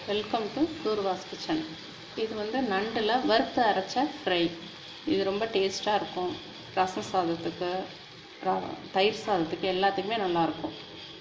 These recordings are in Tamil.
வெல்கம் டு தூர்வாஸ் கிச்சன் இது வந்து நண்டில் வறுத்து அரைச்ச ஃப்ரை இது ரொம்ப டேஸ்ட்டாக இருக்கும் ரசம் சாதத்துக்கு ர- தயிர் சாதத்துக்கு எல்லாத்துக்குமே நல்லாயிருக்கும்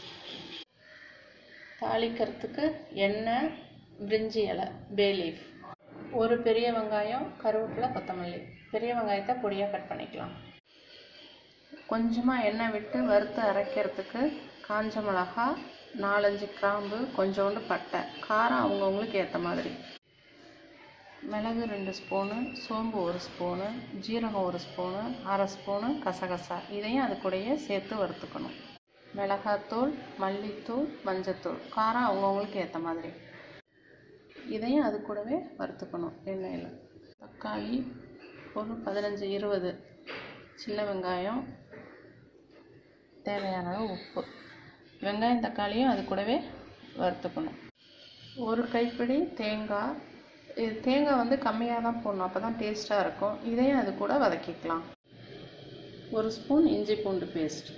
தாளிக்கிறதுக்கு எண்ணெய் பிரிஞ்சி இலை பே லீஃப் ஒரு பெரிய வெங்காயம் கருவேப்பிலை கொத்தமல்லி பெரிய வெங்காயத்தை பொடியாக கட் பண்ணிக்கலாம் கொஞ்சமாக எண்ணெய் விட்டு வறுத்து அரைக்கிறதுக்கு காஞ்ச மிளகா நாலஞ்சு கிராம்பு கொஞ்சோண்டு பட்டை காரம் அவங்கவுங்களுக்கு ஏற்ற மாதிரி மிளகு ரெண்டு ஸ்பூனு சோம்பு ஒரு ஸ்பூனு ஜீரகம் ஒரு ஸ்பூனு அரை ஸ்பூனு கசகசா இதையும் அது கூடயே சேர்த்து வறுத்துக்கணும் மிளகாத்தூள் மல்லித்தூள் மஞ்சத்தூள் காரம் அவங்கவுங்களுக்கு ஏற்ற மாதிரி இதையும் அது கூடவே வறுத்துக்கணும் எண்ணெயில் தக்காளி ஒரு பதினஞ்சு இருபது சின்ன வெங்காயம் தேவையான அளவு உப்பு வெங்காயம் தக்காளியும் அது கூடவே வறுத்துக்கணும் ஒரு கைப்பிடி தேங்காய் இது தேங்காய் வந்து கம்மியாக தான் போடணும் அப்போ தான் டேஸ்ட்டாக இருக்கும் இதையும் அது கூட வதக்கிக்கலாம் ஒரு ஸ்பூன் இஞ்சி பூண்டு பேஸ்ட்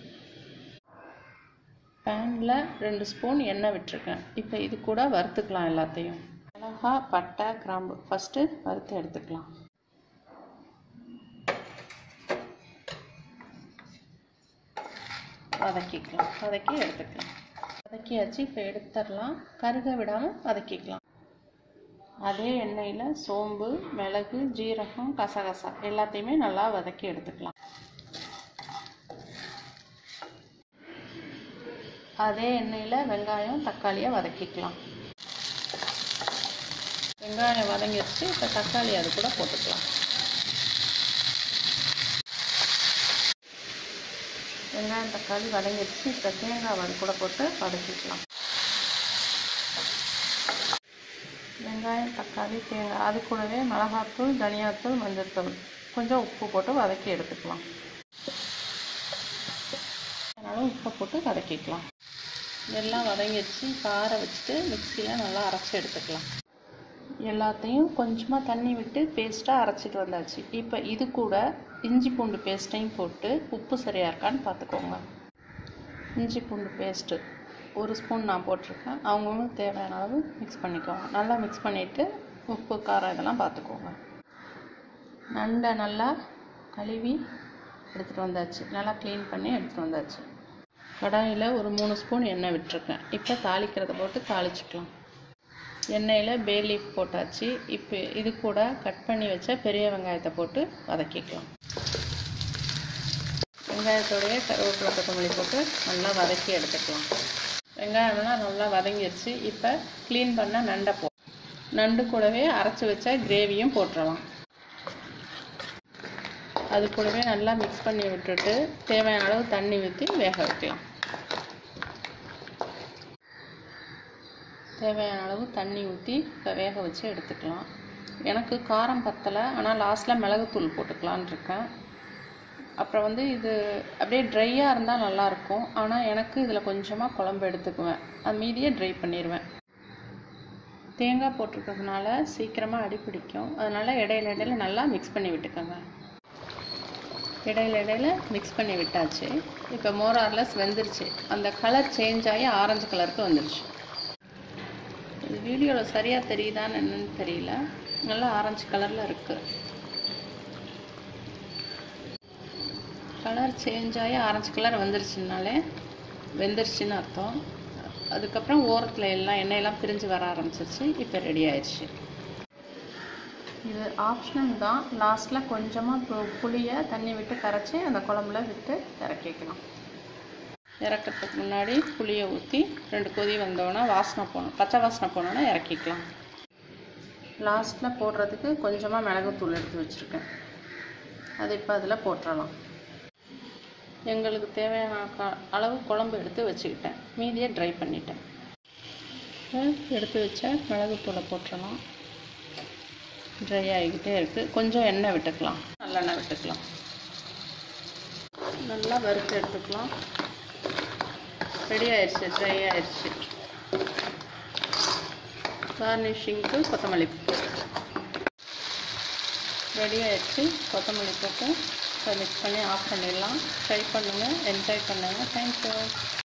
பேனில் ரெண்டு ஸ்பூன் எண்ணெய் விட்டுருக்கேன் இப்போ இது கூட வறுத்துக்கலாம் எல்லாத்தையும் மிளகா பட்டை கிராம்பு ஃபஸ்ட்டு வறுத்து எடுத்துக்கலாம் வதக்கிக்கலாம் வதக்கி எடுத்துக்கலாம் வதக்கியாச்சு இப்போ எடுத்துடலாம் கருக விடாமல் வதக்கிக்கலாம் அதே எண்ணெயில் சோம்பு மிளகு ஜீரகம் கசகசா எல்லாத்தையுமே நல்லா வதக்கி எடுத்துக்கலாம் அதே எண்ணெயில் வெங்காயம் தக்காளியை வதக்கிக்கலாம் வெங்காயம் வதங்கிடுச்சு இப்போ தக்காளி அது கூட போட்டுக்கலாம் வெங்காயம் தக்காளி வதங்கிடுச்சு இப்போ தேங்காய் அது கூட போட்டு வதக்கிக்கலாம் வெங்காயம் தக்காளி தேங்காய் அது கூடவே மிளகாத்தூள் தனியாத்தூள் மஞ்சள்தூள் கொஞ்சம் உப்பு போட்டு வதக்கி எடுத்துக்கலாம் அதனால உப்பை போட்டு வதக்கிக்கலாம் எல்லாம் வதங்கிடுச்சு கார வச்சுட்டு மிக்சியில் நல்லா அரைச்சி எடுத்துக்கலாம் எல்லாத்தையும் கொஞ்சமாக தண்ணி விட்டு பேஸ்ட்டாக அரைச்சிட்டு வந்தாச்சு இப்போ இது கூட இஞ்சி பூண்டு பேஸ்ட்டையும் போட்டு உப்பு சரியாக இருக்கான்னு பார்த்துக்கோங்க இஞ்சி பூண்டு பேஸ்ட்டு ஒரு ஸ்பூன் நான் போட்டிருக்கேன் அவங்கவுங்களுக்கு தேவையான அளவு மிக்ஸ் பண்ணிக்கோங்க நல்லா மிக்ஸ் பண்ணிவிட்டு உப்பு காரம் இதெல்லாம் பார்த்துக்கோங்க நண்டை நல்லா கழுவி எடுத்துகிட்டு வந்தாச்சு நல்லா க்ளீன் பண்ணி எடுத்துகிட்டு வந்தாச்சு கடாயில் ஒரு மூணு ஸ்பூன் எண்ணெய் விட்டுருக்கேன் இப்போ தாளிக்கிறத போட்டு தாளிச்சுக்கலாம் எண்ணெயில் பே லீஃப் போட்டாச்சு இப்போ இது கூட கட் பண்ணி வச்ச பெரிய வெங்காயத்தை போட்டு வதக்கிக்கலாம் வெங்காயத்தோடைய கருவேப்பிலை கொத்தமல்லி போட்டு நல்லா வதக்கி எடுத்துக்கலாம் வெங்காயம்லாம் நல்லா வதங்கிடுச்சு இப்போ க்ளீன் பண்ண நண்டை போ நண்டு கூடவே அரைச்சி வச்ச கிரேவியும் போட்டுடலாம் அது கூடவே நல்லா மிக்ஸ் பண்ணி விட்டுட்டு தேவையான அளவு தண்ணி ஊற்றி வேக வைக்கலாம் தேவையான அளவு தண்ணி ஊற்றி இப்போ வேக வச்சு எடுத்துக்கலாம் எனக்கு காரம் பத்தலை ஆனால் லாஸ்ட்டில் மிளகுத்தூள் போட்டுக்கலான்னு இருக்கேன் அப்புறம் வந்து இது அப்படியே ட்ரையாக இருந்தால் நல்லாயிருக்கும் ஆனால் எனக்கு இதில் கொஞ்சமாக குழம்பு எடுத்துக்குவேன் அது மீதியே ட்ரை பண்ணிடுவேன் தேங்காய் போட்டிருக்கிறதுனால சீக்கிரமாக அடி பிடிக்கும் அதனால் இடையில இடையில நல்லா மிக்ஸ் பண்ணி விட்டுக்கோங்க இடையில இடையில மிக்ஸ் பண்ணி விட்டாச்சு இப்போ மோரார்லஸ் வெந்துருச்சு அந்த கலர் சேஞ்ச் ஆகி ஆரஞ்சு கலருக்கு வந்துருச்சு இது வீடியோவில் சரியாக தெரியுதான்னு என்னன்னு தெரியல நல்லா ஆரஞ்சு கலரில் இருக்குது கலர் சேஞ்ச் ஆகி ஆரஞ்சு கலர் வந்துருச்சுனாலே வெந்துருச்சுன்னு அர்த்தம் அதுக்கப்புறம் ஓரத்தில் எல்லாம் எண்ணெயெல்லாம் பிரிஞ்சு வர ஆரம்பிச்சிருச்சு இப்போ ரெடி ஆயிடுச்சு இது ஆப்ஷனல் தான் லாஸ்ட்டில் கொஞ்சமாக பு- புளியை தண்ணி விட்டு கரைச்சி அந்த குழம்புல விட்டு இறக்கிக்கலாம் இறக்கிறதுக்கு முன்னாடி புளியை ஊற்றி ரெண்டு கொதி வந்தோடனே வாசனை போகணும் பச்சை வாசனை போனோன்னே இறக்கிக்கலாம் லாஸ்ட்டில் போடுறதுக்கு கொஞ்சமாக மிளகுத்தூள் எடுத்து வச்சுருக்கேன் அது இப்போ அதில் போட்டுடலாம் எங்களுக்கு தேவையான க- அளவு குழம்பு எடுத்து வச்சுக்கிட்டேன் மீதியை ட்ரை பண்ணிட்டேன் இப்போ எடுத்து வச்ச மிளகுத்தூளை போட்டுடலாம் ட்ரை ஆகிக்கிட்டே இருக்குது கொஞ்சம் எண்ணெய் விட்டுக்கலாம் நல்லெண்ணெய் விட்டுக்கலாம் நல்லா வறுத்து எடுத்துக்கலாம் ரெடி ஆயிடுச்சு ட்ரை ஆயிடுச்சு கார்னிஷிங்க்கு கொத்தமல்லி ரெடி ஆயிடுச்சு கொத்தமல்லி போட்டு மிக்ஸ் பண்ணி ஆஃப் பண்ணிடலாம் ட்ரை பண்ணுங்கள் என்ஜாய் பண்ணுங்கள் தேங்க்யூ